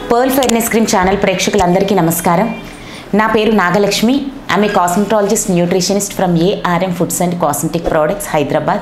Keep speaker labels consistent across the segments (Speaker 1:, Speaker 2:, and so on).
Speaker 1: pearl fairness cream channel ప్రేక్షకులందరికీ నమస్కారం నా పేరు నాగలక్ష్మి ఆమె cosmetologist nutritionist from ARM foods and cosmetic products Hyderabad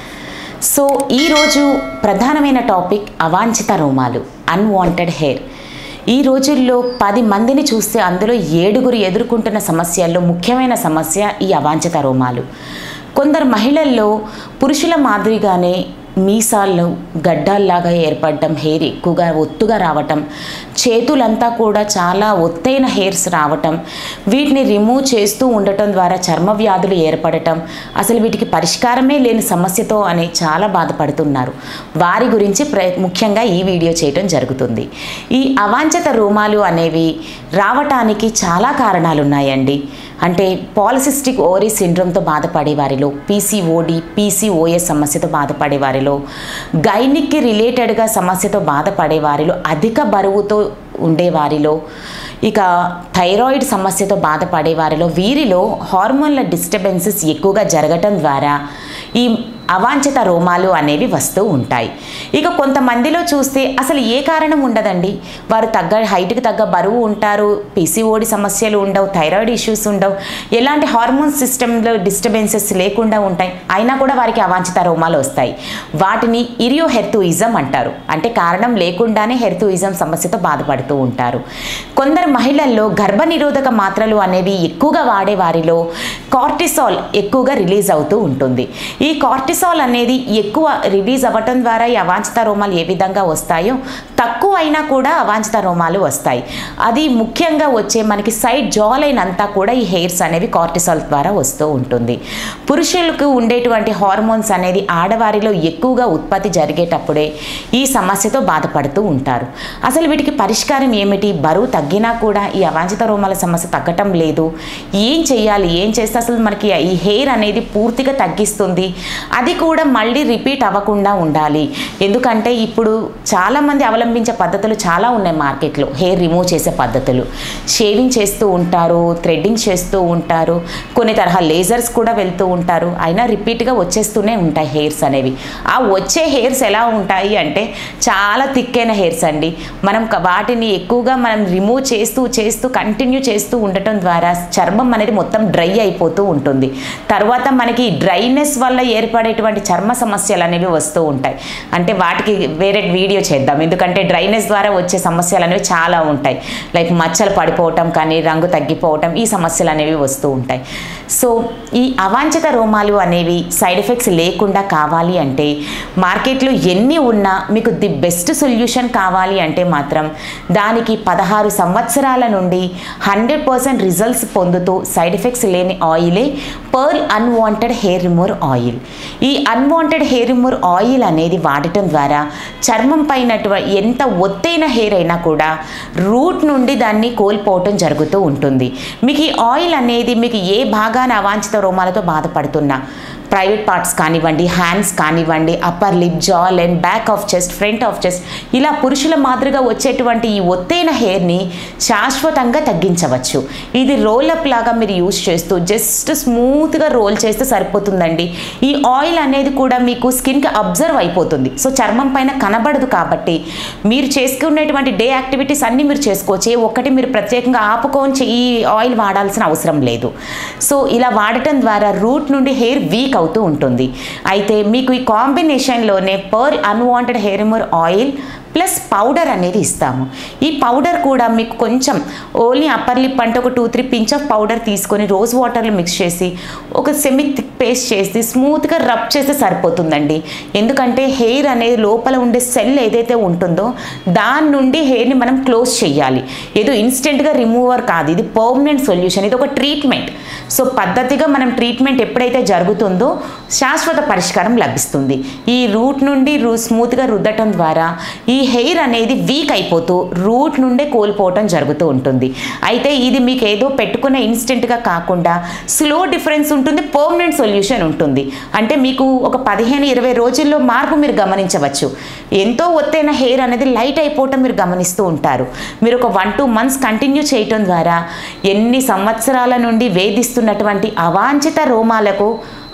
Speaker 1: so ఈరోజు ప్రధానమైన టాపిక్ అవాంఛిత రోమాలు అన్వాంటెడ్ హెయిర్ ఈ రోజుల్లో పది మందిని చూస్తే అందులో ఏడుగురు ఎదుర్కొంటున్న సమస్యల్లో ముఖ్యమైన సమస్య ఈ అవాంఛిత రోమాలు కొందరు మహిళల్లో పురుషుల మాదిరిగానే మీసాల్లో గడ్డాల్లాగా ఏర్పడటం హెయిర్ ఎక్కువగా ఒత్తుగా రావటం చేతులంతా కూడా చాలా ఒత్తైన హెయిర్స్ రావటం వీటిని రిమూవ్ చేస్తూ ఉండటం ద్వారా చర్మ వ్యాధులు ఏర్పడటం అసలు వీటికి పరిష్కారమే లేని సమస్యతో అని చాలా బాధపడుతున్నారు వారి గురించి ప్ర ముఖ్యంగా ఈ వీడియో చేయటం జరుగుతుంది ఈ అవాంఛిత రోమాలు అనేవి రావటానికి చాలా కారణాలు ఉన్నాయండి అంటే పాలిసిస్టిక్ ఓవరీ సిండ్రోమ్తో బాధపడే వారిలో పీసీఓడి పీసీఓఎస్ సమస్యతో బాధపడే వారిలో గైనిక్కి రిలేటెడ్గా సమస్యతో బాధపడే వారిలో అధిక బరువుతో ఉండే వారిలో ఇక థైరాయిడ్ సమస్యతో బాధపడే వారిలో వీరిలో హార్మోన్ల డిస్టర్బెన్సెస్ ఎక్కువగా జరగటం ద్వారా ఈ అవాంఛిత రోమాలు అనేవి వస్తూ ఉంటాయి ఇక కొంతమందిలో చూస్తే అసలు ఏ కారణం ఉండదండి వారు తగ్గ హైట్కి తగ్గ బరువు ఉంటారు పీసీఓడి సమస్యలు ఉండవు థైరాయిడ్ ఇష్యూస్ ఉండవు ఎలాంటి హార్మోన్ సిస్టంలో డిస్టర్బెన్సెస్ లేకుండా ఉంటాయి అయినా కూడా వారికి అవాంఛిత రోమాలు వస్తాయి వాటిని ఇరియో హెర్తుయిజం అంటారు అంటే కారణం లేకుండానే హెర్తుయిజం సమస్యతో బాధపడుతూ ఉంటారు కొందరు మహిళల్లో గర్భనిరోధక మాత్రలు అనేవి ఎక్కువగా వాడే వారిలో కార్టిసాల్ ఎక్కువగా రిలీజ్ అవుతూ ఉంటుంది ఈ కార్టిసాల్ అనేది ఎక్కువ రిలీజ్ అవ్వటం ద్వారా ఈ అవాంఛిత రోమాలు ఏ విధంగా వస్తాయో తక్కువ అయినా కూడా అవాంఛిత రోమాలు వస్తాయి అది ముఖ్యంగా వచ్చే మనకి సైడ్ జాలైన్ అంతా కూడా ఈ హెయిర్స్ అనేవి కార్టిసాల్ ద్వారా వస్తూ ఉంటుంది పురుషులకు ఉండేటువంటి హార్మోన్స్ అనేది ఆడవారిలో ఎక్కువగా ఉత్పత్తి జరిగేటప్పుడే ఈ సమస్యతో బాధపడుతూ ఉంటారు అసలు వీటికి పరిష్కారం ఏమిటి బరువు తగ్గినా కూడా ఈ అవాంఛిత రోమాల సమస్య తగ్గటం లేదు ఏం చేయాలి ఏం చేస్తే అసలు మనకి ఈ హెయిర్ అనేది పూర్తిగా తగ్గిస్తుంది అది కూడా మళ్ళీ రిపీట్ అవ్వకుండా ఉండాలి ఎందుకంటే ఇప్పుడు చాలామంది అవలంబించే పద్ధతులు చాలా ఉన్నాయి మార్కెట్లో హెయిర్ రిమూవ్ చేసే పద్ధతులు షేవింగ్ చేస్తూ ఉంటారు థ్రెడ్డింగ్ చేస్తూ ఉంటారు కొన్ని తరహా లేజర్స్ కూడా వెళ్తూ ఉంటారు అయినా రిపీట్గా వచ్చేస్తూనే ఉంటాయి హెయిర్స్ అనేవి ఆ వచ్చే హెయిర్స్ ఎలా ఉంటాయి అంటే చాలా థిక్కైన హెయిర్స్ అండి మనం క- వాటిని ఎక్కువగా మనం రిమూవ్ చేస్తూ చేస్తూ కంటిన్యూ చేస్తూ ఉండటం ద్వారా చర్మం అనేది మొత్తం డ్రై అయిపోతూ ఉంటుంది తర్వాత మనకి డ్రైనెస్ వల్ల ఏర్పడేటువంటి చర్మ సమస్యలు అనేవి వస్తూ ఉంటాయి అంటే వాటికి వేరే వీడియో చేద్దాం ఎందుకంటే డ్రైనెస్ ద్వారా వచ్చే సమస్యలు అనేవి చాలా ఉంటాయి లైక్ మచ్చలు పడిపోవటం కానీ రంగు తగ్గిపోవటం ఈ సమస్యలు అనేవి వస్తూ ఉంటాయి సో ఈ అవాంఛిత రోమాలు అనేవి సైడ్ ఎఫెక్ట్స్ లేకుండా కావాలి అంటే మార్కెట్లో ఎన్ని ఉన్నా మీకు ది బెస్ట్ సొల్యూషన్ కావాలి అంటే మాత్రం దానికి పదహారు సంవత్సరాల నుండి హండ్రెడ్ పర్సెంట్ రిజల్ట్స్ పొందుతూ సైడ్ ఎఫెక్ట్స్ లేని ఆయిలే Pearl unwanted hair remover oil ఈ అన్వాంటెడ్ హెయిర్ రిమూవర్ ఆయిల్ అనేది వాడటం ద్వారా చర్మం పైన ఎంత ఒత్తైన హెయిర్ అయినా కూడా రూట్ నుండి దాన్ని కోల్పోవటం జరుగుతూ ఉంటుంది మీకు ఈ ఆయిల్ అనేది మీకు ఏ భాగాన అవాంఛిత రోమాలతో బాధపడుతున్నా ప్రైవేట్ పార్ట్స్ కానివ్వండి హ్యాండ్స్ కానివ్వండి upper lip jaw and back of chest front of chest ఇలా పురుషుల మాదిరిగా వచ్చేటువంటి ఈ ఒత్తైన హెయిర్ని శాశ్వతంగా తగ్గించవచ్చు ఇది రోల్ అప్ లాగా మీరు యూస్ చేస్తూ జస్ట్ స్మూత్గా రోల్ చేస్తే సరిపోతుందండి ఈ ఆయిల్ అనేది కూడా మీకు స్కిన్కి అబ్జర్వ్ అయిపోతుంది సో చర్మం పైన కనబడదు కాబట్టి మీరు చేసుకునేటువంటి డే యాక్టివిటీస్ అన్నీ మీరు చేసుకోవచ్చు ఏ ఒక్కటి మీరు ప్రత్యేకంగా ఆపుకొని చే- ఈ ఆయిల్ వాడాల్సిన అవసరం లేదు సో ఇలా వాడటం ద్వారా రూట్ నుండి హెయిర్ వీక్ అవుతూ ఉంటుంది అయితే మీకు ఈ కాంబినేషన్లోనే పర్ unwanted hair remover oil plus powder అనేది ఇస్తాము ఈ పౌడర్ కూడా మీకు కొంచెం ఓన్లీ అప్పర్ లిప్ అంటే ఒక two three pinch of powder తీసుకొని రోజ్ వాటర్లో మిక్స్ చేసి ఒక సెమీ థిక్ పేస్ట్ చేసి స్మూత్గా రబ్ చేస్తే సరిపోతుందండి ఎందుకంటే హెయిర్ అనేది లోపల ఉండే సెల్ ఏదైతే ఉంటుందో దాని నుండి హెయిర్ని మనం క్లోజ్ చేయాలి ఏదో ఇన్స్టెంట్గా రిమూవర్ కాదు ఇది పర్మనెంట్ సొల్యూషన్ ఇది ఒక ట్రీట్మెంట్ సో పద్ధతిగా మనం ట్రీట్మెంట్ ఎప్పుడైతే జరుగుతుందో శాశ్వత పరిష్కారం లభిస్తుంది ఈ రూట్ నుండి రూ స్మూత్గా రుద్దటం ద్వారా ఈ హెయిర్ అనేది వీక్ అయిపోతూ రూట్ నుండే కోల్పోవటం జరుగుతూ ఉంటుంది అయితే ఇది మీకు ఏదో పెట్టుకునే ఇన్స్టెంట్గా కాకుండా స్లో డిఫరెన్స్ ఉంటుంది పర్మనెంట్ సొల్యూషన్ ఉంటుంది అంటే మీకు ఒక పదిహేను ఇరవై రోజుల్లో మార్పు మీరు గమనించవచ్చు ఎంతో ఒత్తైన హెయిర్ అనేది లైట్ అయిపోవటం మీరు గమనిస్తూ ఉంటారు మీరు ఒక వన్ టూ మంత్స్ కంటిన్యూ చేయటం ద్వారా ఎన్ని సంవత్సరాల నుండి వేధిస్తున్నటువంటి అవాంఛిత రోమాలకు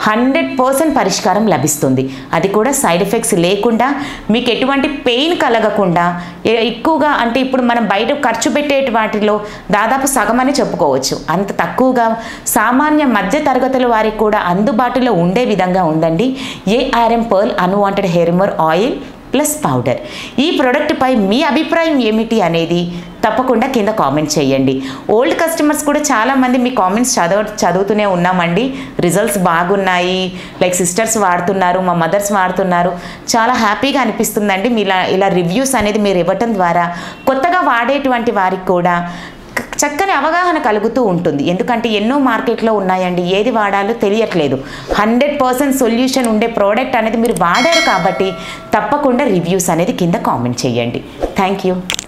Speaker 1: హండ్రెడ్ పర్సెంట్ పరిష్కారం లభిస్తుంది అది కూడా సైడ్ ఎఫెక్ట్స్ లేకుండా మీకు ఎటువంటి పెయిన్ కలగకుండా ఎ- ఎక్కువగా అంటే ఇప్పుడు మనం బయట ఖర్చు పెట్టే వాటిలో దాదాపు సగం అని చెప్పుకోవచ్చు అంత తక్కువగా సామాన్య మధ్య తరగతుల వారికి కూడా అందుబాటులో ఉండే విధంగా ఉందండి ARM Pearl unwanted hair remover oil plus powder ఈ ప్రోడక్ట్పై మీ అభిప్రాయం ఏమిటి అనేది తప్పకుండా కింద కామెంట్ చేయండి ఓల్డ్ కస్టమర్స్ కూడా చాలామంది మీ కామెంట్స్ చదవ చదువుతూనే ఉన్నామండి రిజల్ట్స్ బాగున్నాయి లైక్ సిస్టర్స్ వాడుతున్నారు మా మదర్స్ వాడుతున్నారు చాలా హ్యాపీగా అనిపిస్తుందండి మీ ఇలా ఇలా రివ్యూస్ అనేది మీరు ఇవ్వటం ద్వారా కొత్తగా వాడేటువంటి వారికి కూడా క- చక్కని అవగాహన కలుగుతూ ఉంటుంది ఎందుకంటే ఎన్నో మార్కెట్లో ఉన్నాయండి ఏది వాడాలో తెలియట్లేదు హండ్రెడ్ పర్సెంట్ సొల్యూషన్ ఉండే ప్రోడక్ట్ అనేది మీరు వాడారు కాబట్టి తప్పకుండా రివ్యూస్ అనేది కింద కామెంట్ చేయండి థ్యాంక్ యూ